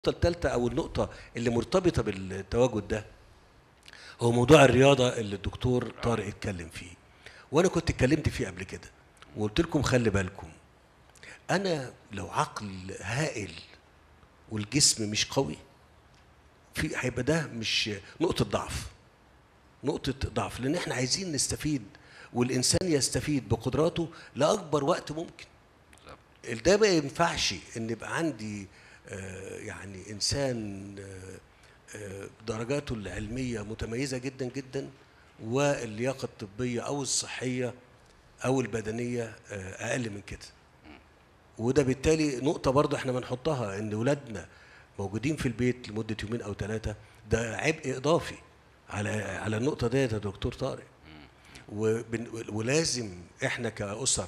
الثالثة أو النقطة اللي مرتبطة بالتواجد ده هو موضوع الرياضة اللي الدكتور طارق اتكلم فيه وأنا كنت اتكلمت فيه قبل كده وقلت لكم خلي بالكم أنا لو عقل هائل والجسم مش قوي في هيبقى ده مش نقطة ضعف نقطة ضعف لأن احنا عايزين نستفيد والإنسان يستفيد بقدراته لأكبر وقت ممكن ده ما ينفعش ان يبقى عندي آه، يعني انسان آه، آه، درجاته العلميه متميزه جدا جدا واللياقه الطبيه او الصحيه او البدنيه آه، اقل من كده وده بالتالي نقطه برضه احنا بنحطها ان ولادنا موجودين في البيت لمده يومين او ثلاثه ده عبء اضافي على على النقطه ديت يا دكتور طارق وبن- ولازم احنا كاسر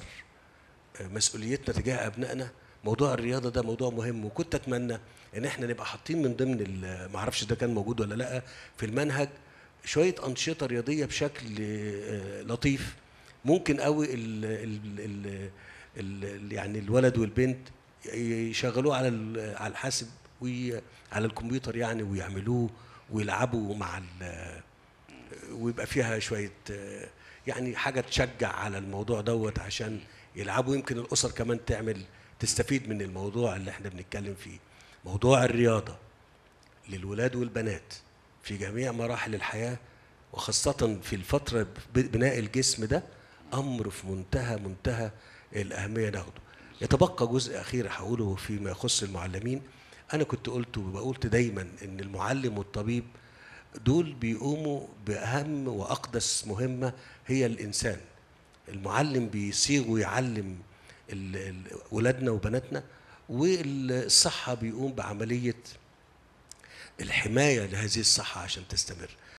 مسؤوليتنا تجاه ابنائنا موضوع الرياضه ده موضوع مهم وكنت اتمنى ان احنا نبقى حاطين من ضمن ال- ما اعرفش ده كان موجود ولا لا في المنهج شويه انشطه رياضيه بشكل آه، لطيف ممكن قوي ال ال ال ال يعني الولد والبنت يشغلوه على ال- على الحاسب وعلى الكمبيوتر يعني ويعملوه ويلعبوا مع ال- ويبقى فيها شويه آه، يعني حاجه تشجع على الموضوع دوت عشان يلعبوا يمكن الاسر كمان تعمل تستفيد من الموضوع اللي احنا بنتكلم فيه موضوع الرياضه للولاد والبنات في جميع مراحل الحياه وخاصه في الفتره ب- بناء الجسم ده امر في منتهى منتهى الاهميه ناخده يتبقى جزء اخير هقوله فيما يخص المعلمين انا كنت قلت وقلت دايما ان المعلم والطبيب دول بيقوموا باهم واقدس مهمه هي الانسان المعلم بيصيغ ويعلم ال- ال- ولادنا وبناتنا والصحه بيقوم بعمليه الحمايه لهذه الصحه عشان تستمر